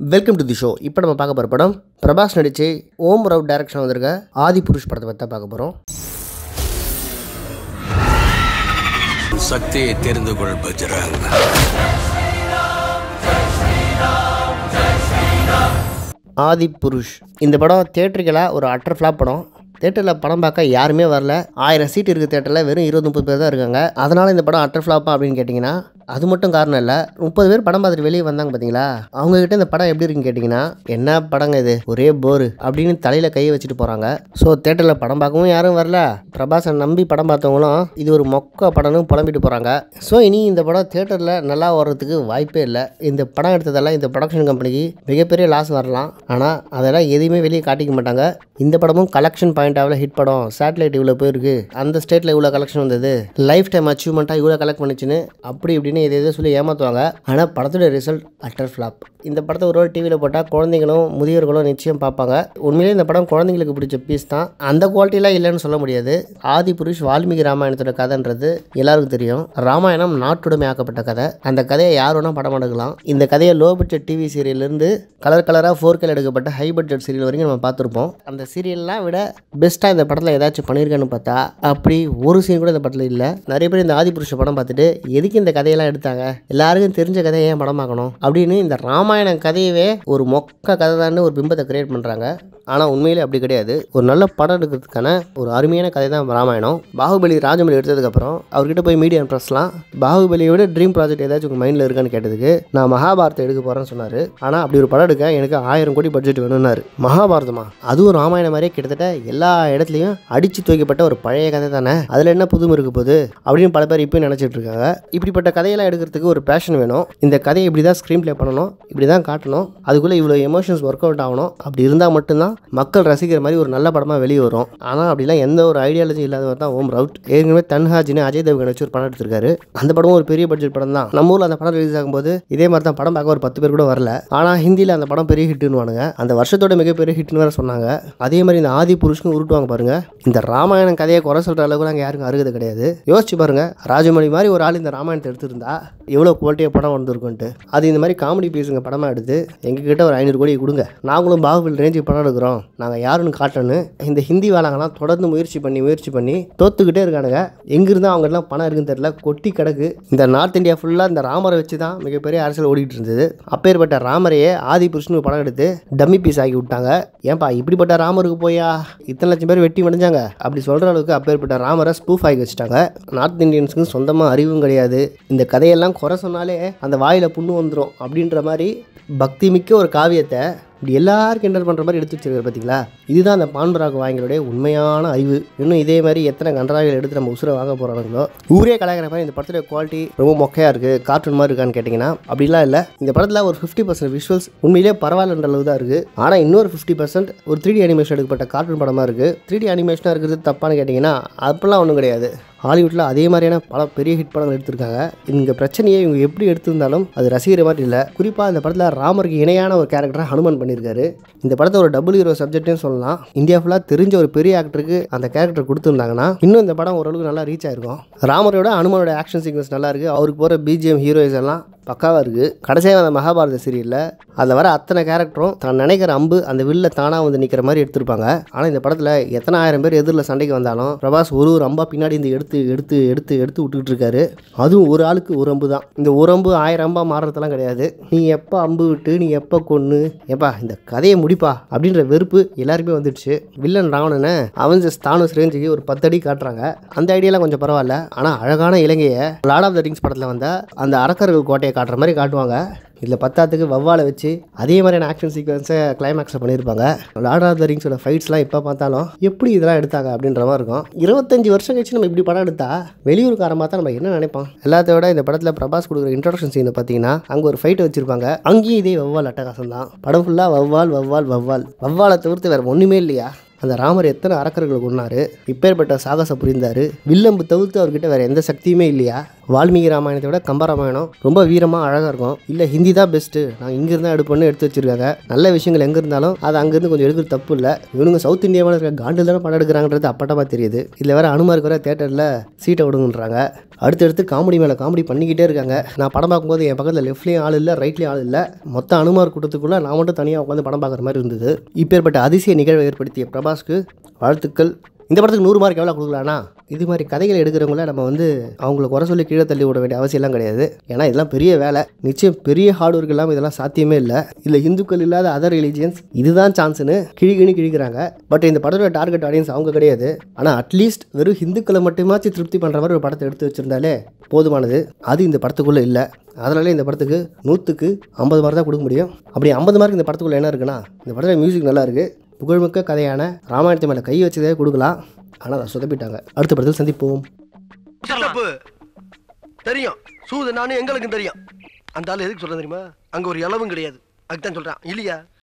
welcome to the show இப்போ நம்ம பார்க்க போகிற படம் பிரபாஸ் நடித்து ஓம் ராவ் டைரக்ஷன் வந்திருக்க ஆதி புருஷ் படத்தை பற்றி தான் பார்க்க போகிறோம் சக்தியை தெரிந்து கொள் பஜ்ரங் ஆதி புருஷ் இந்த படம் தேட்டருக்கெல்லாம் ஒரு அட்டர் ஃப்ளாப் படம் தேட்டரில் படம் பார்க்க யாருமே வரல ஆயிரம் சீட் இருக்குது தேட்டரில் வெறும் இருபது முப்பது பேர் தான் இருக்காங்க அதனால் இந்த படம் அட்டர் ஃப்ளாப்பா அப்படின்னு கேட்டிங்கன்னா அது மட்டும் காரணம் இல்லை முப்பது பேர் படம் பார்த்துட்டு வெளியே வந்தாங்க பார்த்தீங்களா அவங்ககிட்ட இந்த படம் எப்படி இருக்குன்னு கேட்டிங்கன்னா என்ன படங்க இது ஒரே போரு அப்படின்னு தலையில் கையை வச்சுட்டு போகிறாங்க ஸோ தேட்டரில் படம் பார்க்கவும் யாரும் வரல பிரபாஸை நம்பி படம் பார்த்தவங்களும் இது ஒரு மொக்க படம்னு புலம்பிட்டு போகிறாங்க ஸோ இனி இந்த படம் தேட்டரில் நல்லா வர்றதுக்கு வாய்ப்பே இல்லை இந்த படம் எடுத்ததெல்லாம் இந்த ப்ரொடக்ஷன் கம்பெனிக்கு மிகப்பெரிய லாஸ் வரலாம் ஆனால் அதெல்லாம் எதையுமே வெளியே காட்டிக்க மாட்டாங்க இந்த படமும் கலெக்ஷன் பாயிண்ட் ஆகல ஹிட் படம் சேட்டலைட் இவ்வளோ போயிருக்கு அந்த ஸ்டேட்டில் இவ்வளோ கலெக்ஷன் வந்தது லைஃப் டைம் அச்சீவ்மெண்ட்டாக இவ்வளோ கலெக்ட் பண்ணிச்சுன்னு அப்படி இப்படின்னு எதை எதோ சொல்லி ஏமாற்றுவாங்க ஆனால் படத்தோட ரிசல்ட் அட்டர் ஃப்ளாப் இந்த படத்தை ஒரு ஒரு டிவியில் போட்டால் குழந்தைங்களும் முதியோர்களும் நிச்சயம் பார்ப்பாங்க உண்மையிலேயே இந்த படம் குழந்தைங்களுக்கு பிடிச்ச பீஸ் தான் அந்த குவாலிட்டிலாம் இல்லைன்னு சொல்ல முடியாது ஆதி புருஷ் வால்மீகி ராமாயணத்தோட கதைன்றது எல்லாருக்கும் தெரியும் ராமாயணம் நாட்டுடைமை ஆக்கப்பட்ட கதை அந்த கதையை யார் வேணால் படம் எடுக்கலாம் இந்த கதையை லோ பட்ஜெட் டிவி சீரியல்லேருந்து கலர் கலராக ஃபோர் கேல எடுக்கப்பட்ட ஹை பட்ஜெட் சீரியல் வரைக்கும் நம்ம பார்த்துருப்போம் அந்த சீரியல்லாம் விட பெஸ்ட்டாக இந்த படத்தில் ஏதாச்சும் பண்ணியிருக்கான்னு பார்த்தா அப்படி ஒரு சீன் கூட இந்த படத்தில் இல்லை நிறைய பேர் இந்த ஆதி புருஷ படம் பார்த்துட்டு எதுக்கு இந்த கதையெல்லாம் எடுத்தாங்க எல்லாருக்கும் தெரிஞ்ச கதையை ஏன் படமாக்கணும் அப்படின்னு இந்த ராமாயணம் கதையவே ஒரு மொக்க கதை தான் ஒரு பிம்பத்தை கிரியேட் பண்ணுறாங்க ஆனால் உண்மையிலே அப்படி கிடையாது ஒரு நல்ல படம் எடுக்கிறதுக்கான ஒரு அருமையான கதை தான் ராமாயணம் பாகுபலி ராஜமௌலி எடுத்ததுக்கப்புறம் அவர்கிட்ட போய் மீடியா ப்ரெஸ்லாம் பாகுபலியை விட ட்ரீம் ப்ராஜெக்ட் ஏதாச்சும் உங்கள் மைண்டில் இருக்கான்னு கேட்டதுக்கு நான் மகாபாரதம் எடுக்க போகிறேன்னு சொன்னார் ஆனால் அப்படி ஒரு படம் எடுக்க எனக்கு ஆயிரம் கோடி பட்ஜெட் வேணும்னாரு மகாபாரதமா அதுவும் ராமாயணம் மாதிரியே கிட்டத்தட்ட எல்லா இடத்துலையும் அடித்து தூக்கப்பட்ட ஒரு பழைய கதை தானே அதில் என்ன புதுமை இருக்க போகுது அப்படின்னு பல பேர் இப்போ நினச்சிட்டு இருக்காங்க இப்படிப்பட்ட கதையெல்லாம் எடுக்கிறதுக்கு ஒரு பேஷன் வேணும் இந்த கதையை இப்படி தான் ஸ்க்ரீன் ப்ளே பண்ணணும் இப்படி தான் காட்டணும் அதுக்குள்ளே இவ்வளோ எமோஷன்ஸ் ஒர்க் அவுட் ஆகணும் அப்படி இருந்தால் மட்டும்தான் மக்கள் ரசிக்கிற மாதிரி ஒரு நல்ல படமாக வெளியே வரும் ஆனால் அப்படிலாம் எந்த ஒரு ஐடியாலஜி இல்லாதவர் தான் ஓம் ரவுட் ஏற்கனவே தன்ஹாஜின்னு அஜய் தேவ்கன் வச்சு ஒரு படம் எடுத்திருக்காரு அந்த படமும் ஒரு பெரிய பட்ஜெட் படம் தான் நம்ம ஊரில் அந்த படம் ரிலீஸ் ஆகும்போது இதே மாதிரி தான் படம் பார்க்க ஒரு பத்து பேர் கூட வரல ஆனால் ஹிந்தியில் அந்த படம் பெரிய ஹிட்டுன்னு அந்த வருஷத்தோட மிகப்பெரிய ஹிட்னு வேற சொன்னாங்க அதே மாதிரி இந்த ஆதி புருஷனும் உருட்டுவாங்க பாருங்க இந்த ராமாயணம் கதையை குறை சொல்கிற அளவுக்கு நாங்கள் யாருக்கும் அருகது கிடையாது யோசிச்சு பாருங்க ராஜமணி மாதிரி ஒரு ஆள் இந்த ராமாயணத்தை எடுத்திருந்தா எவ்வளோ குவாலிட்டியாக படம் வந்திருக்குன்ட்டு அது இந்த மாதிரி காமெடி பீஸுங்க படமாக எடுத்து எங்ககிட்ட ஒரு ஐநூறு கோடி கொடுங்க நாங்களும் பாகுபலி ரேஞ்சுக்கு படம் எடுக்கிறோம் நாங்கள் யாருன்னு காட்டணும் இந்த ஹிந்தி வேலைங்கெல்லாம் தொடர்ந்து முயற்சி பண்ணி முயற்சி பண்ணி தோத்துக்கிட்டே இருக்கானுங்க எங்கிருந்தா அவங்கெல்லாம் பணம் இருக்குன்னு தெரியல கொட்டி கிடக்கு இந்த நார்த் இந்தியா ஃபுல்லாக இந்த ராமரை வச்சு தான் மிகப்பெரிய அரசியல் ஓடிட்டு இருந்தது அப்பேற்பட்ட ராமரையே ஆதி புருஷனு படம் எடுத்து டம்மி பீஸ் ஆக்கி விட்டாங்க ஏன்பா இப்படிப்பட்ட ராமருக்கு போயா இத்தனை லட்சம் பேர் வெட்டி முடிஞ்சாங்க அப்படி சொல்கிற அளவுக்கு அப்பேற்பட்ட ராமரை ஸ்பூஃப் ஆகி வச்சுட்டாங்க நார்த் இந்தியன்ஸுக்கு சொந்தமாக அறிவும் கிடையாது இந்த கதையெல்லாம் குறை சொன்னாலே அந்த வாயில் புண்ணு வந்துடும் அப்படின்ற மாதிரி பக்தி மிக்க ஒரு காவியத்தை இப்படி எல்லாரும் கிண்டல் பண்ணுற மாதிரி எடுத்து வச்சிருக்காரு பார்த்தீங்களா இதுதான் அந்த பான்பராக வாங்கிகளுடைய உண்மையான அறிவு இன்னும் இதே மாதிரி எத்தனை கன்றாவிகள் எடுத்து நம்ம உசுரை வாங்க போகிறாங்களோ ஊரே கலாய்க்கிற மாதிரி இந்த படத்துடைய குவாலிட்டி ரொம்ப மொக்கையாக இருக்குது கார்ட்டூன் மாதிரி இருக்கான்னு கேட்டிங்கன்னா அப்படிலாம் இல்லை இந்த படத்தில் ஒரு ஃபிஃப்டி பர்சன்ட் விஷுவல்ஸ் உண்மையிலே பரவாயில்லன்ற அளவு தான் இருக்குது ஆனால் இன்னொரு ஃபிஃப்டி பர்சன்ட் ஒரு த்ரீ டி அனிமேஷன் எடுக்கப்பட்ட கார்ட்டூன் படமாக இருக்குது த்ரீ டி அனிமேஷனாக இருக்கிறது தப்பான்னு கேட்டிங்கன்னா அப்படிலாம் ஒன்றும் கிடையாது ஹாலிவுட்டில் அதே மாதிரியான பல பெரிய ஹிட் படங்கள் எடுத்திருக்காங்க இந்த பிரச்சனையை இவங்க எப்படி எடுத்திருந்தாலும் அது ரசிக்கிற மாதிரி இல்லை குறிப்பாக இந்த படத்தில் ராமருக்கு இணையான ஒரு கேரக்டரை ஹனுமான் பண்ணியிருக்காரு இந்த படத்தை ஒரு டபுள் ஹீரோ சப்ஜெக்ட்னு சொல்லலாம் இந்தியா ஃபுல்லாக தெரிஞ்ச ஒரு பெரிய ஆக்டருக்கு அந்த கேரக்டர் கொடுத்துருந்தாங்கன்னா இன்னும் இந்த படம் ஓரளவுக்கு நல்லா ரீச் ஆயிருக்கும் ராமரோட ஹனுமானோட ஆக்ஷன் சீக்வன்ஸ் நல்லா இருக்குது அவருக்கு போகிற பிஜிஎம் ஹீரோயிஸ் எல்லாம் பக்காவாக இருக்குது கடைசியாக அந்த மகாபாரத சீரியலில் அதில் வர அத்தனை கேரக்டரும் தான் நினைக்கிற அம்பு அந்த வில்ல தானாக வந்து நிற்கிற மாதிரி எடுத்திருப்பாங்க ஆனால் இந்த படத்தில் எத்தனை ஆயிரம் பேர் எதிரில் சண்டைக்கு வந்தாலும் பிரபாஸ் ஒரு ஒரு அம்பா பின்னாடி இந்த எடுத்து எடுத்து எடுத்து எடுத்து விட்டுக்கிட்டு இருக்காரு அதுவும் ஒரு ஆளுக்கு ஒரு அம்பு தான் இந்த ஒரு அம்பு ஆயிரம் அம்பா மாறுறதெல்லாம் கிடையாது நீ எப்போ அம்பு விட்டு நீ எப்போ கொன்று ஏப்பா இந்த கதையை முடிப்பா அப்படின்ற வெறுப்பு எல்லாருமே வந்துடுச்சு வில்லன் ராவணனை அவன்ஜஸ் தானஸ் ரேஞ்சுக்கு ஒரு பத்தடி காட்டுறாங்க அந்த ஐடியாலாம் கொஞ்சம் பரவாயில்ல ஆனால் அழகான இலங்கையை லார்ட் ஆஃப் த ரிங்ஸ் படத்தில் வந்த அந்த அரக்கர்கள் கோட்டையை காட்டுற மாதிரி காட்டுவாங்க இதில் பத்தாத்துக்கு வவ்வாலை வச்சு அதே மாதிரியான ஆக்ஷன் சீக்வன்ஸை கிளைமேக்ஸில் பண்ணியிருப்பாங்க லார்ட் ஆஃப் த ரிங்ஸோட ஃபைட்ஸ்லாம் எப்போ பார்த்தாலும் எப்படி இதெல்லாம் எடுத்தாங்க அப்படின்ற மாதிரி இருக்கும் இருபத்தஞ்சு வருஷம் கழிச்சு நம்ம இப்படி படம் எடுத்தா வெளியூருக்காரன் பார்த்தா நம்ம என்ன நினைப்போம் எல்லாத்த விட இந்த படத்தில் பிரபாஸ் கொடுக்குற இன்ட்ரடக்ஷன் சீனை பார்த்தீங்கன்னா அங்கே ஒரு ஃபைட் வச்சிருப்பாங்க அங்கேயும் இதே வவ்வால் அட்டகாசம் தான் படம் ஃபுல்லாக வவ்வால் வவ்வால் வவ்வால் வவ்வாலை தவிர்த்து வேறு ஒன்றுமே இல்லையா அந்த ராமர் எத்தனை அரக்கர்களை கொன்னாரு இப்பேற்பட்ட சாகசம் புரிந்தாரு வில்லம்பு தவிர்த்து அவர்கிட்ட வேற எந்த சக்தியுமே இல்லையா வால்மீகி ராமாயணத்தை விட கம்ப ராமாயணம் ரொம்ப வீரமாக அழகாக இருக்கும் இல்லை ஹிந்தி தான் பெஸ்ட்டு நான் இங்கிருந்தா எடுப்பேன்னு எடுத்து வச்சிருக்காங்க நல்ல விஷயங்கள் எங்கே இருந்தாலும் அது அங்கேருந்து கொஞ்சம் எடுக்கிறது தப்பு இல்லை இவனுங்க சவுத் இந்தியாவில் இருக்க காண்டில் தானே படம் எடுக்கிறாங்கன்றது அப்பட்டமாக தெரியுது இதில் வேற அனுமாருக்கு வர தேட்டரில் சீட்டை விடுங்கன்றாங்க அடுத்தடுத்து காமெடி மேலே காமெடி பண்ணிக்கிட்டே இருக்காங்க நான் படம் பார்க்கும்போது என் பக்கத்தில் லெஃப்ட்லேயும் ஆள் இல்லை ரைட்லேயும் ஆள் இல்லை மொத்த அனுமார் கூட்டத்துக்குள்ளே நான் மட்டும் தனியாக உட்காந்து படம் பார்க்குற மாதிரி இருந்தது இப்பேற்பட்ட அதிசய நிகழ்வை ஏற்படுத்திய பிரபாஸ்க்கு வாழ்த்துக்கள் இந்த படத்துக்கு நூறு மார்க் எவ்வளோ கொடுக்கலாம்னா இது மாதிரி கதைகள் எடுக்கிறவங்கள நம்ம வந்து அவங்கள குறை சொல்லி கீழே தள்ளி விட வேண்டிய அவசியம்லாம் கிடையாது ஏன்னா இதெல்லாம் பெரிய வேலை நிச்சயம் பெரிய ஹார்ட் ஒர்க் இல்லாமல் இதெல்லாம் சாத்தியமே இல்லை இல்லை இந்துக்கள் இல்லாத அதர் ரிலீஜியன்ஸ் இதுதான் சான்ஸ்னு கிழிகிணி கிழிக்கிறாங்க பட் இந்த படத்தோட டார்கெட் ஆடியன்ஸ் அவங்க கிடையாது ஆனால் அட்லீஸ்ட் வெறும் இந்துக்களை மட்டுமாச்சும் திருப்தி பண்ணுற மாதிரி ஒரு படத்தை எடுத்து வச்சிருந்தாலே போதுமானது அது இந்த படத்துக்குள்ளே இல்லை அதனாலே இந்த படத்துக்கு நூற்றுக்கு ஐம்பது மார்க் தான் கொடுக்க முடியும் அப்படி ஐம்பது மார்க் இந்த படத்துக்குள்ளே என்ன இருக்குன்னா இந்த படத்தில் மியூசிக் நல்லா இருக்குது புகழ்மிக்க கதையான ராமாயணத்தை மேலே கை வச்சதே கொடுக்கலாம் ஆனால் அதை சொதப்பிட்டாங்க அடுத்த படத்தில் சந்திப்போம் தப்பு தெரியும் சூது நானும் எங்களுக்கும் தெரியும் அந்த ஆள் எதுக்கு சொல்றேன் தெரியுமா அங்க ஒரு இளவும் கிடையாது அதுக்கு தான் சொல்றான் இல்லையா